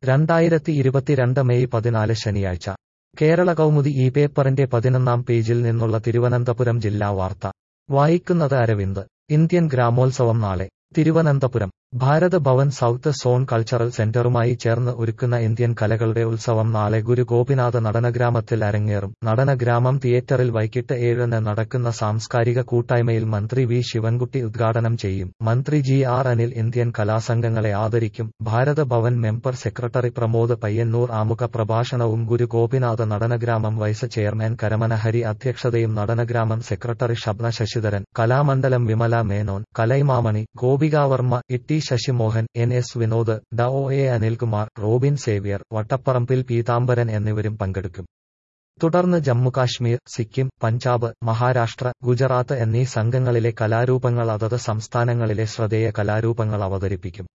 രണ്ടായിരത്തി ഇരുപത്തിരണ്ട് മെയ് പതിനാല് ശനിയാഴ്ച കേരള കൗമുദി ഈ പേപ്പറിന്റെ പതിനൊന്നാം പേജിൽ നിന്നുള്ള തിരുവനന്തപുരം ജില്ലാ വാർത്ത വായിക്കുന്നത് അരവിന്ദ് ഇന്ത്യൻ ഗ്രാമോത്സവം നാളെ Thiruvananthapuram Bharat Bhavan south zone cultural സെന്ററുമായി ചേർന്ന് ഒരുക്കുന്ന ഇന്ത്യൻ കലകളുടെ ഉത്സവം നാളെ ഗുരു ഗോപിനാഥ നടനഗ്രാമത്തിൽ അരങ്ങേറും നടനഗ്രാമം തിയേറ്ററിൽ വൈകിട്ട് ഏഴിന് നടക്കുന്ന സാംസ്കാരിക കൂട്ടായ്മയിൽ മന്ത്രി വി ശിവൻകുട്ടി ഉദ്ഘാടനം ചെയ്യും മന്ത്രി ജി ആർ അനിൽ ഇന്ത്യൻ കലാസംഘങ്ങളെ ആദരിക്കും ഭാരത് ഭവൻ മെമ്പർ സെക്രട്ടറി പ്രമോദ് പയ്യന്നൂർ ആമുഖ പ്രഭാഷണവും ഗുരു ഗോപിനാഥ നടനഗ്രാമം വൈസ് ചെയർമാൻ കരമന ഹരി അധ്യക്ഷതയും Natanagramam secretary Shabna Sasidharan Kalamandalam Vimala Menon Kalaimamani Gopikavarma Itty Sasimohan N S Vinod ഡ ഒ എ അനിൽകുമാർ റോബിൻ സേവ്യർ വട്ടപ്പറമ്പിൽ പീതാംബരൻ എന്നിവരും പങ്കെടുക്കും തുടർന്ന് ജമ്മുകാശ്മീർ സിക്കിം പഞ്ചാബ് മഹാരാഷ്ട്ര ഗുജറാത്ത് എന്നീ സംഘങ്ങളിലെ കലാരൂപങ്ങൾ അതത് സംസ്ഥാനങ്ങളിലെ ശ്രദ്ധേയ കലാരൂപങ്ങൾ അവതരിപ്പിക്കും